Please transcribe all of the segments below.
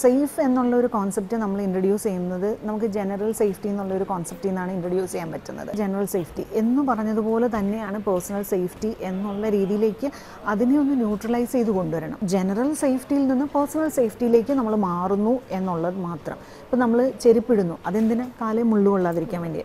safe എന്നുള്ള ഒരു concept നമ്മൾ ഇൻട്രൊഡ്യൂസ് ചെയ്യുന്നത് നമുക്ക് ജനറൽ സേഫ്റ്റി എന്നുള്ള ഒരു കോൺസെപ്റ്റിൽ നിന്നാണ് ഇൻട്രൊഡ്യൂസ് ചെയ്യാൻ പറ്റുന്നത് ജനറൽ സേഫ്റ്റി എന്ന് പറഞ്ഞതുപോലെ തന്നെയാണ് പേഴ്സണൽ സേഫ്റ്റി എന്നുള്ള രീതിയിലേക്ക് അതിനെ ഒന്ന് ന്യൂട്രലൈസ് ചെയ്ത് കൊണ്ടുവരണം ജനറൽ സേഫ്റ്റിയിൽ നിന്ന് പേഴ്സണൽ സേഫ്റ്റിയിലേക്ക് നമ്മൾ മാറുന്നു എന്നുള്ളത് മാത്രം ഇപ്പം നമ്മൾ ചെരുപ്പിടുന്നു അതെന്തിന് കാലേ മുള്ളു കൊള്ളാതിരിക്കാൻ വേണ്ടി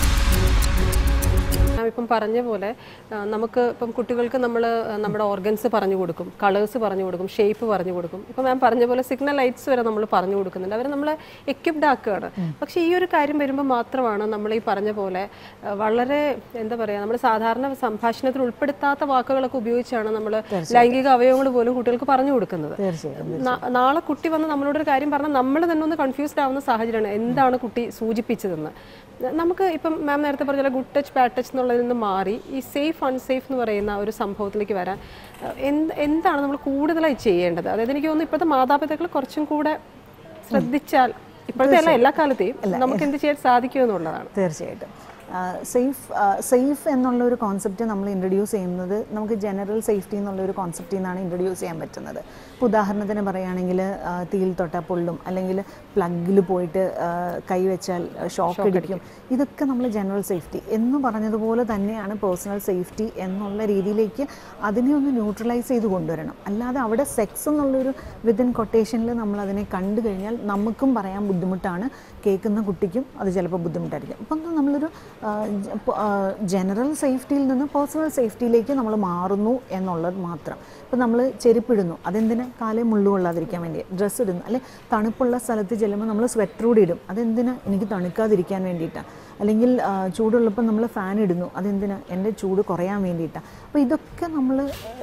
ഞാൻ ഇപ്പം പറഞ്ഞ പോലെ ആ, നമുക്ക് ഇപ്പം കുട്ടികൾക്ക് നമ്മൾ നമ്മുടെ ഓർഗൻസ് പറഞ്ഞു കൊടുക്കും കളേഴ്സ് പറഞ്ഞു കൊടുക്കും ഷേപ്പ് പറഞ്ഞു കൊടുക്കും ഇപ്പം ഞാൻ പറഞ്ഞ പോലെ സിഗ്നൽ ലൈറ്റ്സ് വരെ നമ്മൾ പറഞ്ഞു കൊടുക്കുന്നുണ്ട് അവർ നമ്മളെ എക്യുപ്ഡ് ആക്കുകയാണ് പക്ഷേ ഈ ഒരു കാര്യം വരുമ്പോൾ മാത്രമാണ് നമ്മൾ ഈ പറഞ്ഞ പോലെ ആ, വളരെ എന്താ പറയുക നമ്മൾ സാധാരണ സംഭാഷണത്തിൽ ഉൾപ്പെടുത്താത്ത വാക്കുകളൊക്കെ ഉപയോഗിച്ചാണ് നമ്മൾ ലൈംഗിക അവയവങ്ങൾ പോലും കുട്ടികൾക്ക് പറഞ്ഞു കൊടുക്കുന്നത് തീർച്ചയായും നാ- നാളെ കുട്ടി വന്ന് നമ്മളോടൊരു കാര്യം പറഞ്ഞാൽ നമ്മൾ തന്നെ ഒന്ന് കൺഫ്യൂസ്ഡ് ആവുന്ന സാഹചര്യമാണ് എന്താണ് കുട്ടി സൂചിപ്പിച്ചതെന്ന് ന- നമുക്ക് ഇപ്പം മാം നേരത്തെ പറഞ്ഞ ഗുഡ് ടച്ച് ബാഡ് ടച്ച് എന്നുള്ളതിൽ നിന്ന് മാറി ഈ സേഫ് അൺസേഫ് എന്ന് പറയുന്ന ഒരു സംഭവത്തിലേക്ക് വരാൻ അഹ് എന്ത് എന്താണ് നമ്മൾ കൂടുതലായി ചെയ്യേണ്ടത് അതായത് എനിക്ക് തോന്നുന്നു ഇപ്പോഴത്തെ മാതാപിതാക്കൾ കുറച്ചും കൂടെ ശ്രദ്ധിച്ചാൽ ഇപ്പോഴത്തെ അല്ല എല്ലാ കാലത്തെയും നമുക്ക് എന്ത് ചെയ്യാൻ സാധിക്കുമെന്നുള്ളതാണ് തീർച്ചയായിട്ടും സേഫ് സേഫ് എന്നുള്ള ഒരു കോൺസെപ്റ്റ് നമ്മൾ ഇൻട്രൊഡ്യൂസ് ചെയ്യുന്നത് നമുക്ക് ജനറൽ സേഫ്റ്റി എന്നുള്ള ഒരു കോൺസെപ്റ്റിൽ നിന്നാണ് ഇൻട്രൊഡ്യൂസ് ചെയ്യാൻ പറ്റുന്നത് ഇപ്പോൾ ഉദാഹരണത്തിന് പറയുകയാണെങ്കിൽ ആ, തീയിൽ തൊട്ടാൽ പൊള്ളും അല്ലെങ്കിൽ പ്ലഗിൽ പോയിട്ട് ആ, കൈ വെച്ചാൽ ഷോക്ക് അടിക്കും ഇതൊക്കെ നമ്മൾ ജനറൽ സേഫ്റ്റി എന്ന് പറഞ്ഞതുപോലെ തന്നെയാണ് പേഴ്സണൽ സേഫ്റ്റി എന്നുള്ള രീതിയിലേക്ക് അതിനെ ഒന്ന് ന്യൂട്രലൈസ് ചെയ്ത് കൊണ്ടുവരണം അല്ലാതെ അവിടെ സെക്സ് എന്നുള്ളൊരു വിത്തിൻ കൊട്ടേഷനിൽ നമ്മൾ അതിനെ കണ്ടു കഴിഞ്ഞാൽ നമുക്കും പറയാൻ ബുദ്ധിമുട്ടാണ് കേൾക്കുന്ന കുട്ടിക്കും അത് ചിലപ്പോൾ ബുദ്ധിമുട്ടായിരിക്കും അപ്പം നമ്മളൊരു ജനറൽ സേഫ്റ്റിയിൽ നിന്ന് പേഴ്സണൽ സേഫ്റ്റിയിലേക്ക് നമ്മൾ മാറുന്നു എന്നുള്ളത് മാത്രം ഇപ്പം നമ്മൾ ചെരുപ്പിടുന്നു അതെന്തിന് കാലേ മുള്ളു കൊള്ളാതിരിക്കാൻ വേണ്ടി ഡ്രസ്സ് ഇടുന്നു അല്ലെ തണുപ്പുള്ള സ്ഥലത്ത് ചെല്ലുമ്പോൾ നമ്മൾ സ്വെറ്റർ കൂടി ഇടും അതെന്തിനാ എനിക്ക് തണുക്കാതിരിക്കാൻ വേണ്ടിയിട്ടാണ് അല്ലെങ്കിൽ ആ, ചൂടുള്ളപ്പോൾ നമ്മൾ ഫാൻ ഇടുന്നു അതെന്തിനാ എൻ്റെ ചൂട് കുറയാൻ വേണ്ടിയിട്ടാണ് അപ്പോൾ ഇതൊക്കെ നമ്മൾ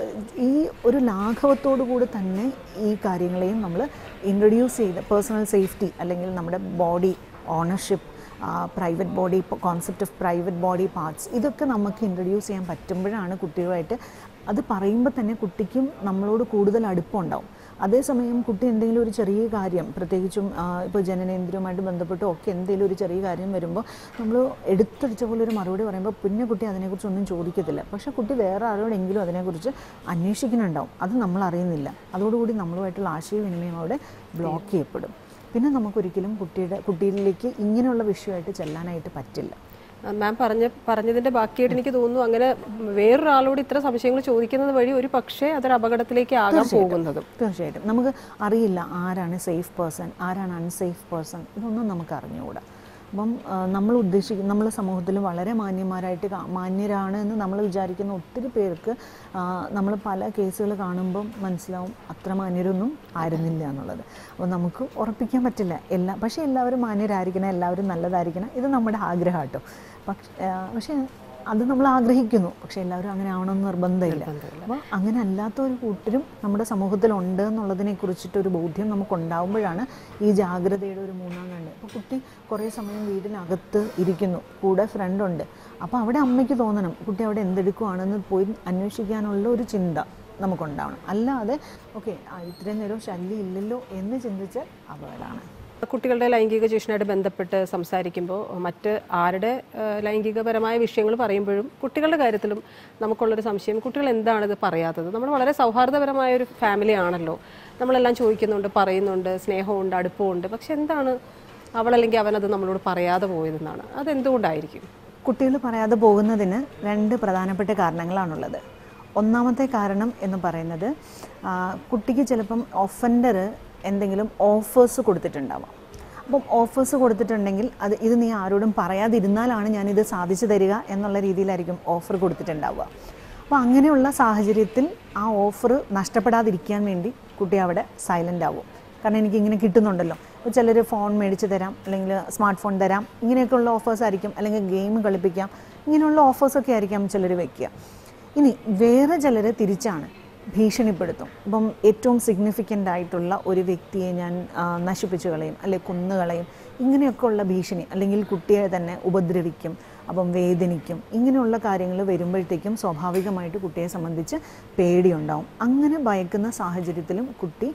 ഈ ഒരു ലാഘവത്തോടു കൂടി തന്നെ ഈ കാര്യങ്ങളെയും നമ്മൾ ഇൻട്രൊഡ്യൂസ് ചെയ്ത് പേഴ്സണൽ സേഫ്റ്റി അല്ലെങ്കിൽ നമ്മുടെ body ownership private body concept of private body parts ഇതൊക്കെ നമുക്ക് ഇൻട്രൊഡ്യൂസ് ചെയ്യാൻ പറ്റുമ്പോഴാണ് കുട്ടികളുമായിട്ട് അത് പറയുമ്പോൾ തന്നെ കുട്ടിക്കും നമ്മളോട് കൂടുതൽ അടുപ്പമുണ്ടാവും അതേസമയം കുട്ടി എന്തെങ്കിലും ഒരു ചെറിയ കാര്യം പ്രത്യേകിച്ചും ഇപ്പോൾ ജനനേന്ദ്രിയവുമായിട്ട് ബന്ധപ്പെട്ടോ ഒക്കെ എന്തെങ്കിലും ഒരു ചെറിയ കാര്യം വരുമ്പോൾ നമ്മൾ എടുത്തടിച്ച പോലെ ഒരു മറുപടി പറയുമ്പോൾ പിന്നെ കുട്ടി അതിനെക്കുറിച്ച് ഒന്നും ചോദിക്കത്തില്ല പക്ഷേ കുട്ടി വേറെ ആരോടെങ്കിലും അതിനെക്കുറിച്ച് അന്വേഷിക്കുന്നുണ്ടാവും അത് നമ്മൾ അറിയുന്നില്ല അതോടുകൂടി നമ്മളുമായിട്ടുള്ള ആശയവിനിമയം അവിടെ ബ്ലോക്ക് ചെയ്യപ്പെടും പിന്നെ നമുക്കൊരിക്കലും കുട്ടിയുടെ കുട്ടിയിലേക്ക് ഇങ്ങനെയുള്ള വിഷയമായിട്ട് ചെല്ലാനായിട്ട് പറ്റില്ല മാം പറഞ്ഞ പറഞ്ഞതിന്റെ ബാക്കിയായിട്ട് എനിക്ക് തോന്നുന്നു അങ്ങനെ വേറൊരാളോട് ഇത്ര സംശയങ്ങൾ ചോദിക്കുന്നത് വഴി ഒരു പക്ഷേ അതൊരു അപകടത്തിലേക്ക് ആകാൻ പോകുന്നതും തീർച്ചയായിട്ടും നമുക്ക് അറിയില്ല ആരാണ് സേഫ് പേഴ്സൺ ആരാണ് അൺസേഫ് പേഴ്സൺ ഇതൊന്നും നമുക്ക് അറിഞ്ഞുകൂടാ അപ്പം ആ, നമ്മൾ ഉദ്ദേശിക്കുന്ന നമ്മൾ സമൂഹത്തിൽ വളരെ മാന്യന്മാരായിട്ട് കാ- മാന്യരാണ് എന്ന് നമ്മൾ വിചാരിക്കുന്ന ഒത്തിരി പേർക്ക് നമ്മൾ പല കേസുകൾ കാണുമ്പം മനസ്സിലാവും അത്ര മാന്യരൊന്നും ആയിരുന്നില്ല എന്നുള്ളത് അപ്പോൾ നമുക്ക് ഉറപ്പിക്കാൻ പറ്റില്ല എല്ലാ പക്ഷേ എല്ലാവരും മാന്യരായിരിക്കണം എല്ലാവരും നല്ലതായിരിക്കണം ഇത് നമ്മുടെ ആഗ്രഹം കേട്ടോ പക്ഷേ പക്ഷേ അത് നമ്മൾ ആഗ്രഹിക്കുന്നു പക്ഷേ എല്ലാവരും അങ്ങനെ ആവണമെന്ന് നിർബന്ധമില്ല അപ്പോൾ അങ്ങനെ അല്ലാത്ത ഒരു കൂട്ടരും നമ്മുടെ സമൂഹത്തിലുണ്ട് എന്നുള്ളതിനെ കുറിച്ചിട്ടൊരു ബോധ്യം നമുക്കുണ്ടാവുമ്പോഴാണ് ഈ ജാഗ്രതയുടെ ഒരു മൂന്നാം കണ്ട് അപ്പോൾ കുട്ടി കുറേ സമയം വീടിനകത്ത് ഇരിക്കുന്നു കൂടെ ഫ്രണ്ടുണ്ട് അപ്പോൾ അവിടെ അമ്മയ്ക്ക് തോന്നണം കുട്ടി അവിടെ എന്തെടുക്കുവാണെന്ന് പോയി അന്വേഷിക്കാനുള്ള ഒരു ചിന്ത നമുക്കുണ്ടാവണം അല്ലാതെ ഓക്കെ ഇത്രയും നേരം ശല്യം ഇല്ലല്ലോ എന്ന് ചിന്തിച്ച് അപകടമാണ് കുട്ടികളുടെ ലൈംഗിക ചൂഷണമായിട്ട് ബന്ധപ്പെട്ട് സംസാരിക്കുമ്പോൾ മറ്റ് ആരുടെ ആ, ലൈംഗികപരമായ വിഷയങ്ങൾ പറയുമ്പോഴും കുട്ടികളുടെ കാര്യത്തിലും നമുക്കുള്ളൊരു സംശയം കുട്ടികൾ എന്താണ് ഇത് പറയാത്തത് നമ്മൾ വളരെ സൗഹാർദ്ദപരമായ ഒരു ഫാമിലി ആണല്ലോ നമ്മളെല്ലാം ചോദിക്കുന്നുണ്ട് പറയുന്നുണ്ട് സ്നേഹമുണ്ട് അടുപ്പമുണ്ട് പക്ഷെ എന്താണ് അവളല്ലെങ്കിൽ അവനത് നമ്മളോട് പറയാതെ പോയതെന്നാണ് അതെന്തുകൊണ്ടായിരിക്കും കുട്ടികൾ പറയാതെ പോകുന്നതിന് രണ്ട് പ്രധാനപ്പെട്ട കാരണങ്ങളാണുള്ളത് ഒന്നാമത്തെ കാരണം എന്ന് പറയുന്നത് ആ, കുട്ടിക്ക് ചിലപ്പം ഒഫൻഡർ എന്തെങ്കിലും ഓഫേഴ്സ് കൊടുത്തിട്ടുണ്ടാവാം അപ്പം ഓഫേഴ്സ് കൊടുത്തിട്ടുണ്ടെങ്കിൽ അത് ഇത് നീ ആരോടും പറയാതിരുന്നാലാണ് ഞാനിത് സാധിച്ചു തരിക എന്നുള്ള രീതിയിലായിരിക്കും ഓഫർ കൊടുത്തിട്ടുണ്ടാവുക അപ്പോൾ അങ്ങനെയുള്ള സാഹചര്യത്തിൽ ആ ഓഫർ നഷ്ടപ്പെടാതിരിക്കാൻ വേണ്ടി കുട്ടി അവിടെ സൈലൻ്റ് ആവും കാരണം എനിക്ക് ഇങ്ങനെ കിട്ടുന്നുണ്ടല്ലോ ഇപ്പോൾ ചിലർ ഫോൺ മേടിച്ച് തരാം അല്ലെങ്കിൽ സ്മാർട്ട് ഫോൺ തരാം ഇങ്ങനെയൊക്കെയുള്ള ഓഫേഴ്സ് ആയിരിക്കും അല്ലെങ്കിൽ ഗെയിം കളിപ്പിക്കാം ഇങ്ങനെയുള്ള ഓഫേഴ്സൊക്കെ ആയിരിക്കാം ചിലർ വെക്കുക ഇനി വേറെ ചിലർ തിരിച്ചാണ് ഭീഷണിപ്പെടുത്തും ഇപ്പം ഏറ്റവും സിഗ്നിഫിക്കൻ്റ് ആയിട്ടുള്ള ഒരു വ്യക്തിയെ ഞാൻ ആ, നശിപ്പിച്ചു കളയും അല്ലെങ്കിൽ കൊന്നുകളയും ഇങ്ങനെയൊക്കെ ഉള്ള ഭീഷണി അല്ലെങ്കിൽ കുട്ടിയെ തന്നെ ഉപദ്രവിക്കും അപ്പം വേദനിക്കും ഇങ്ങനെയുള്ള കാര്യങ്ങൾ വരുമ്പോഴത്തേക്കും സ്വാഭാവികമായിട്ട് കുട്ടിയെ സംബന്ധിച്ച് പേടിയുണ്ടാവും അങ്ങനെ ഭയക്കുന്ന സാഹചര്യത്തിലും കുട്ടി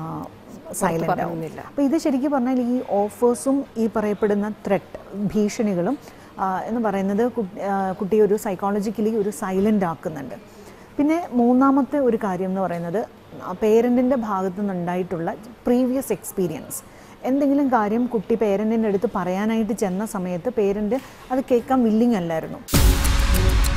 സൈലൻ്റ് ആവും അപ്പോൾ ഇത് ശരിക്കും പറഞ്ഞാൽ ഈ ഓഫേഴ്സും ഈ പറയപ്പെടുന്ന ത്രെട്ട് ഭീഷണികളും ആ, എന്ന് പറയുന്നത് കുട്ടി- ആ, കുട്ടിയെ ഒരു സൈക്കോളജിക്കലി ഒരു സൈലൻ്റ് ആക്കുന്നുണ്ട് പിന്നെ മൂന്നാമത്തെ ഒരു കാര്യം എന്ന് പറയുന്നത് പേരൻറ്റിൻ്റെ ഭാഗത്തു നിന്നുണ്ടായിട്ടുള്ള പ്രീവിയസ് എക്സ്പീരിയൻസ് എന്തെങ്കിലും കാര്യം കുട്ടി പേരൻറ്റിൻ്റെ അടുത്ത് പറയാനായിട്ട് ചെന്ന സമയത്ത് പേരൻറ്റ് അത് കേൾക്കാൻ വില്ലിങ് അല്ലായിരുന്നു